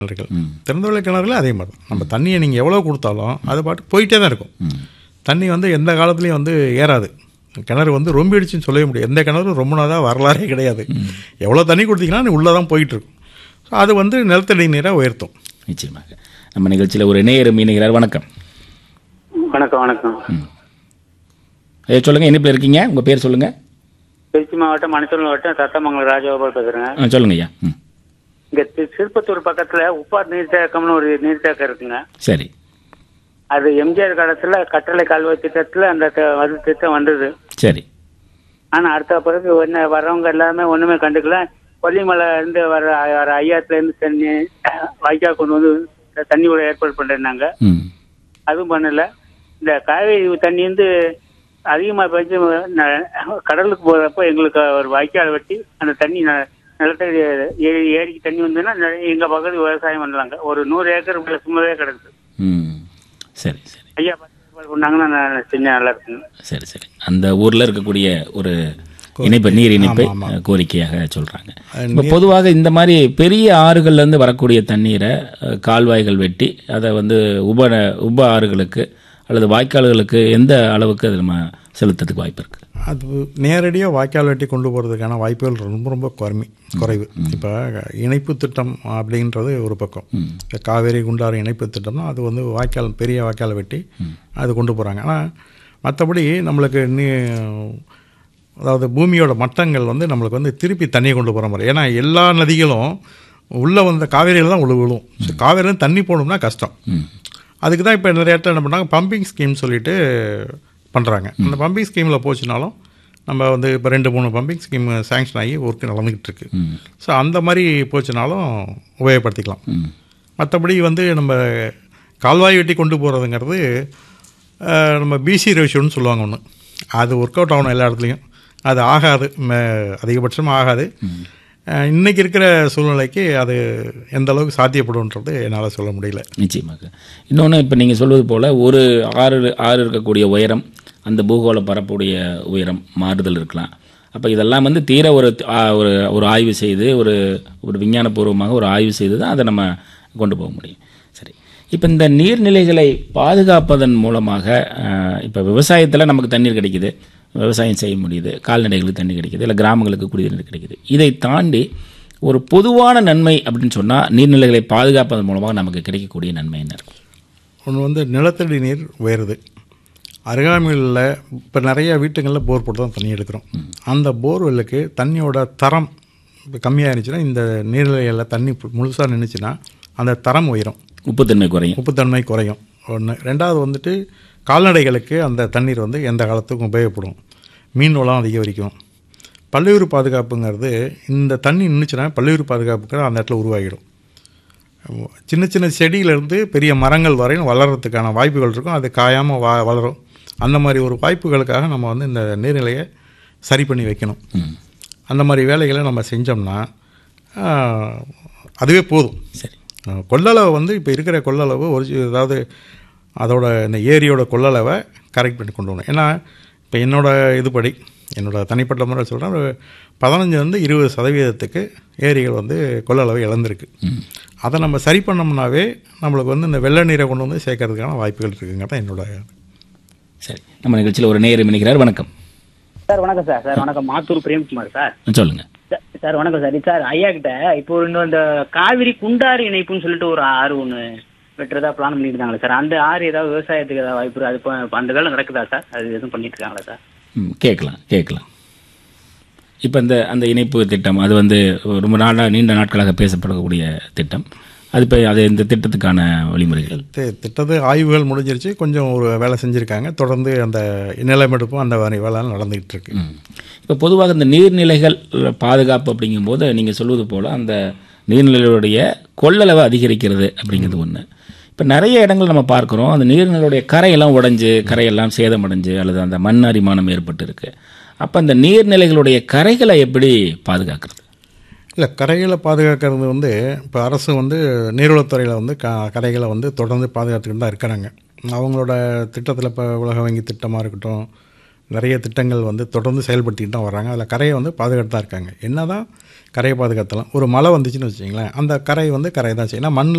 கிணறுகள் திறந்தவெளி கிணறுல அதே மாதிரி தான் நம்ம தண்ணியை நீங்கள் எவ்வளோ கொடுத்தாலும் அது பாட்டு போயிட்டே தான் இருக்கும் தண்ணி வந்து எந்த காலத்துலேயும் வந்து ஏறாது கிணறு வந்து ரொம்பிடுச்சுன்னு சொல்லவே முடியாது எந்த கிணறும் ரொம்ப நாளாக வரலாறே கிடையாது எவ்வளோ தண்ணி கொடுத்தீங்கன்னா உள்ளே தான் போயிட்டு இருக்கும் ஸோ அது வந்து நிலத்தடி நீரை உயர்த்தும் நிச்சயமாக நம்ம நிகழ்ச்சியில் ஒரு இணையர் மீனுகிறார் வணக்கம் வணக்கம் வணக்கம் ஐயா சொல்லுங்கள் இனிப்பில் இருக்கீங்க உங்கள் பேர் சொல்லுங்கள் திருச்சி மாவட்டம் மணச்சூர் மாவட்டம் சத்தமங்கலம் ராஜகோபால் பேசுறேங்க ஆ சொல்லுங்க ஐயா ம் இங்க தி- திருப்பத்தூர் பக்கத்துல உப்பார் நீர்த்தேக்கம்னு ஒரு நீர்த்தேக்கம் இருக்குங்க சரி அது எம்ஜிஆர் காலத்துல கட்டளை கால்வாய் திட்டத்துல அந்த த- அது திட்டம் வந்தது சரி ஆனா அடுத்த பிறகு ஒன்னு வர்றவங்க எல்லாமே ஒண்ணுமே கண்டுக்கல கொல்லிமலை இருந்து வர வர ஐயாத்துல இருந்து தண்ணி வாய்க்கா கொண்டு வந்து தண்ணி விட ஏற்பாடு பண்ணிருந்தாங்க ம் அதுவும் பண்ணல இந்த காவேரி தண்ணி வந்து அதிகமா பெஞ்சு ந- கடலுக்கு போறப்ப எங்களுக்கு ஒரு வாய்க்கால் வெட்டி அந்த தண்ணி ந- நிலத்தடி ஏரி ஏரிக்கு தண்ணி வந்ததுன்னா ந- எங்க பக்கத்து விவசாயம் பண்ணலாங்க ஒரு நூறு ஏக்கர் மேல சும்மாவே கிடக்குது ம் சரி சரி ஐயா பார்த்து ஏற்பாடு பண்ணாங்கன்னா நான் செஞ்சா நல்லா இருக்குங்க சரி சரி அந்த ஊரில் இருக்கக்கூடிய ஒரு இணைப்பு நீர் இணைப்பை அஹ், கோரிக்கையாக சொல்கிறாங்க இப்போ பொதுவாக இந்த மாதிரி பெரிய ஆறுகள்லேருந்து வரக்கூடிய தண்ணீரை அஹ், கால்வாய்கள் வெட்டி அதை வந்து உப உப ஆறுகளுக்கு அல்லது வாய்க்கால்களுக்கு எந்த அளவுக்கு அது நம்ம செலுத்துறதுக்கு வாய்ப்பு இருக்குது அது நேரடியாக வாய்க்கால் வெட்டி கொண்டு போகிறதுக்கான வாய்ப்புகள் ரொம்ப ரொம்ப குறைமி குறைவு இப்போ இணைப்பு திட்டம் அப்படின்றது ஒரு பக்கம் இந்த காவேரி குண்டாறு இணைப்பு திட்டம்னா அது வந்து வாய்க்கால் பெரிய வாய்க்காலை வெட்டி அது கொண்டு போகிறாங்க ஆனால் மற்றபடி நம்மளுக்கு நீ அதாவது பூமியோட மட்டங்கள் வந்து நம்மளுக்கு வந்து திருப்பி தண்ணியை கொண்டு போகிற மாதிரி ஏன்னா எல்லா நதிகளும் உள்ளே வந்த காவேரியில் தான் உள்ள விழும் ஸோ காவேரியில் தண்ணி போகணும்னா கஷ்டம் அதுக்கு தான் இப்போ நிறைய இடத்துல என்ன பண்ணாங்க பம்பிங் ஸ்கீம் சொல்லிட்டு பண்ணுறாங்க அந்த பம்பிங் ஸ்கீமில் போச்சுனாலும் நம்ம வந்து இப்போ ரெண்டு மூணு பம்பிங் ஸ்கீம் சேங்ஷன் ஆகி ஒர்க் நடந்துக்கிட்டு இருக்கு ஸோ அந்த மாதிரி போச்சுனாலும் உபயோகப்படுத்திக்கலாம் மற்றபடி வந்து நம்ம கால்வாய் வெட்டி கொண்டு போகிறதுங்கிறது அஹ், நம்ம பிசி ரேஷியோன்னு சொல்லுவாங்க ஒன்று அது ஒர்க் அவுட் ஆகணும் எல்லா இடத்துலையும் அது ஆகாது ம- அதிகபட்சமாக ஆகாது அஹ், இன்னைக்கு இருக்கிற சூழ்நிலைக்கு அது எந்த அளவுக்கு சாத்தியப்படும்ன்றது என்னால் சொல்ல முடியல நிச்சயமாக இன்னொன்று இப்போ நீங்கள் சொல்வது போல் ஒரு ஆறு ஆறு இருக்கக்கூடிய உயரம் அந்த பூகோள பரப்புடைய உயரம் மாறுதல் இருக்கலாம் அப்போ இதெல்லாம் வந்து தீர ஒரு ஆ, ஒரு ஒரு ஆய்வு செய்து ஒரு ஒரு விஞ்ஞானபூர்வமாக ஒரு ஆய்வு செய்து தான் அதை நம்ம கொண்டு போக முடியும் சரி இப்போ இந்த நீர்நிலைகளை பாதுகாப்பதன் மூலமாக இப்போ விவசாயத்தில் நமக்கு தண்ணீர் கிடைக்குது விவசாயம் செய்ய முடியுது கால்நடைகளுக்கு தண்ணி கிடைக்குது இல்லை கிராமங்களுக்கு குடிநீர் கிடைக்குது இதை தாண்டி ஒரு பொதுவான நன்மை அப்படின்னு சொன்னால் நீர்நிலைகளை பாதுகாப்பதன் மூலமாக நமக்கு கிடைக்கக்கூடிய நன்மை என்ன இருக்கும் ஒன்று வந்து நிலத்தடி நீர் உயருது அருகாமையில் இப்போ நிறைய வீட்டுங்களில் போர் போட்டு தான் தண்ணி எடுக்கிறோம் அந்த போர்வெல்லுக்கு தண்ணியோட தரம் இப்போ கம்மியாக இருந்துச்சுன்னா இந்த நீர்நிலைகளில் தண்ணி முழுசாக நின்றுச்சுன்னா அந்த தரம் உயரும் உப்புத்தன்மை குறையும் உப்புத்தன்மை குறையும் ஒன்று ரெண்டாவது வந்துட்டு கால்நடைகளுக்கு அந்த தண்ணீர் வந்து எந்த காலத்துக்கும் உபயோகப்படும் மீன் வளம் அதிகரிக்கும் பல்லுயிர் பாதுகாப்புங்கிறது இந்த தண்ணி நின்றுச்சுன்னா பல்லுயிர் பாதுகாப்புக்கு அந்த இடத்துல உருவாகிடும் சின்ன சின்ன செடியிலேருந்து பெரிய மரங்கள் வரையும் வளர்கிறதுக்கான வாய்ப்புகள் இருக்கும் அது காயாமல் வா வளரும் அந்த மாதிரி ஒரு வாய்ப்புகளுக்காக நம்ம வந்து இந்த நீர்நிலையை சரி பண்ணி வைக்கணும் அந்த மாதிரி வேலைகளை நம்ம செஞ்சோம்னா ஆஹ், அதுவே போதும் சரி அஹ் கொள்ளளவு வந்து இப்போ இருக்கிற கொள்ளளவு ஒரு சி- அதாவது அதோட இந்த ஏரியோட கொள்ளளவை கரெக்ட் பண்ணி கொண்டு வரணும் ஏன்னா இப்போ என்னோட இதுபடி என்னோட தனிப்பட்ட முறை சொல்கிறேன் ஒரு பதினஞ்சுலேருந்து இருபது சதவீதத்துக்கு ஏரிகள் வந்து கொள்ளளவு இழந்திருக்கு அதை நம்ம சரி பண்ணோம்னாவே நம்மளுக்கு வந்து இந்த வெள்ள நீரை கொண்டு வந்து சேர்க்கறதுக்கான வாய்ப்புகள் இருக்குங்க தான் என்னோட சரி நம்ம நிகழ்ச்சியில் ஒரு நேரம் இணைக்கிறார் வணக்கம் சார் வணக்கம் சார் சார் வணக்கம் மாத்தூர் பிரேம்குமார் சார் சொல்லுங்கள் சார், சார் வணக்கம் சார் சார் ஐயா கிட்ட இப்போ இன்னும் இந்த காவிரி குண்டாறு இணைப்புன்னு சொல்லிட்டு ஒரு ஆறு ஒன்று வெட்டுறதா பிளான் பண்ணிட்டு இருக்காங்களா சார் அந்த ஆறு ஏதாவது விவசாயத்துக்கு ஏதாவது வாய்ப்பு இருக்கு? அது இப்போ இப்போ அந்த வேலை நடக்குதா சார் அது எதுவும் பண்ணிட்டு இருக்காங்களா சார் ம், கேட்கலாம் கேட்கலாம் இப்போ இந்த அந்த இணைப்பு திட்டம் அது வந்து ரொம்ப நாளாக நீண்ட நாட்களாக பேசப்படக்கூடிய திட்டம் அது இப்போ அது இந்த திட்டத்துக்கான வழிமுறைகள் தி- திட்டத்து ஆய்வுகள் முடிஞ்சிருச்சு கொஞ்சம் ஒரு வேலை செஞ்சுருக்காங்க தொடர்ந்து அந்த நிலமெடுப்பும் அந்த மாதிரி வேலை நடந்துகிட்டு இருக்கு இப்போ பொதுவாக இந்த நீர்நிலைகள் பாதுகாப்பு அப்படிங்கும்போது நீங்கள் சொல்வது போல் அந்த நீர்நிலைகளுடைய கொள்ளளவை அதிகரிக்கிறது அப்படிங்கிறது ஒன்று இப்போ நிறைய இடங்கள் நம்ம பார்க்குறோம் அந்த நீர்நிலையுடைய கரையெல்லாம் உடைஞ்சு கரையெல்லாம் சேதமடைஞ்சு அல்லது அந்த மண் அரிமானம் ஏற்பட்டு இருக்கு அப்போ அந்த நீர்நிலைகளுடைய கரைகளை எப்படி பாதுகாக்கிறது இல்லை கரைகளை பாதுகாக்கிறது வந்து இப்போ அரசு வந்து நீர்வளத்துறையில் வந்து க கரைகளை வந்து தொடர்ந்து பாதுகாத்துக்கிட்டு தான் இருக்கிறாங்க அவங்களோட திட்டத்தில் இப்போ உலக வங்கி திட்டமாக இருக்கட்டும் நிறைய திட்டங்கள் வந்து தொடர்ந்து செயல்படுத்திட்டு தான் வராங்க அதில் கரையை வந்து பாதுகாத்து தான் இருக்காங்க என்ன தான் கரையை பாதுகாத்தலாம் ஒரு மழை வந்துச்சுன்னு வச்சிங்களேன் அந்த கரை வந்து கரை தான் செய்யும் ஏன்னா மண்ணில்